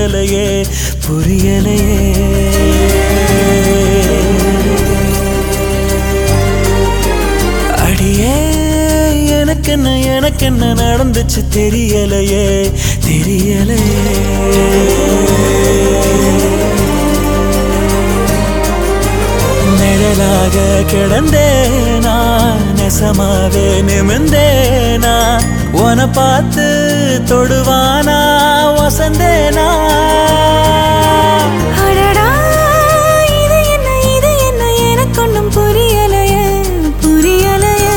புரியலையே புரியலையே அடியே எனக்கென்ன எனக்கென்ன நடந்துச்சு தெரியலையே தெரியலையே நிழலாக கிடந்தேனா நெசமாவே நிமிந்தேனா உன பார்த்து தொடுவானா வசந்தேனா அடடா இது என்ன இது என்ன எனக்கு ஒன்றும் புரியலையே புரியலையே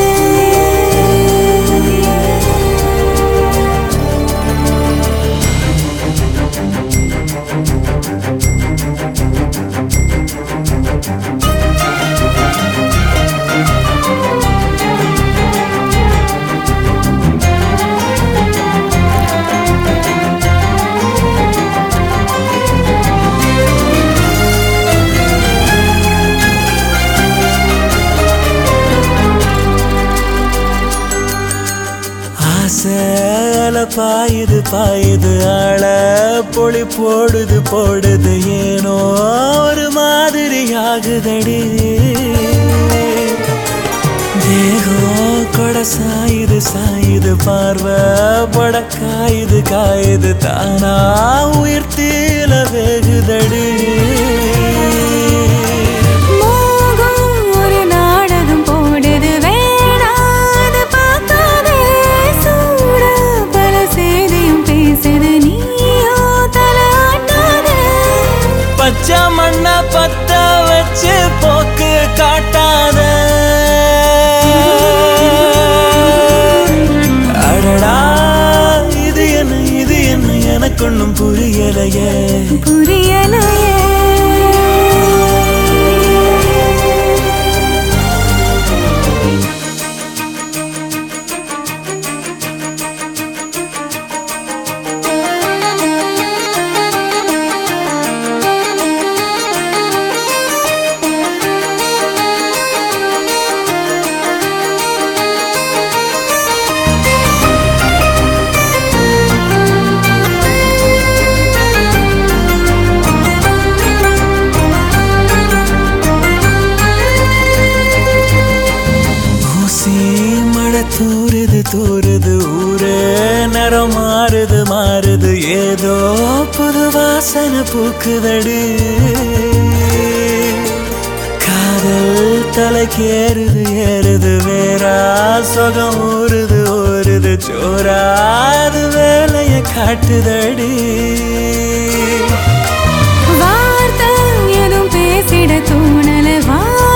ஆசைல பாயுது பாயுது ஆள பொழி போடுது போடுது ஏனோ ஒரு மாதிரி ஆகுதடி தேகம் கொட சாயுது சாயுது பார்வை பட காயுது காயுது தானா உயிர் தீல வேகுதடி மோகம் ஒரு நாடகம் போடுது வேணாது பார்க்காதே சூட பல செய்தியும் பேசுது நீயோ தலாட்டாதே பச்சை மண்ண பத்த வச்சு போக்கு காட்டாத அடடா இது என்ன இது என்ன எனக்கு ஒன்றும் புரியலையே புரியலையே ஊசி மழை தூறுது தூறுது ஊரே நிறம் மாறுது மாறுது ஏதோ புது வாசனை பூக்குதடு காதல் தலைக்கேறுது ஏறுது வேறா சுகம் ஊறுது ஊறுது சோறாது வேலைய காட்டுதடி வார்த்தை எதுவும் பேசிட தோணல வா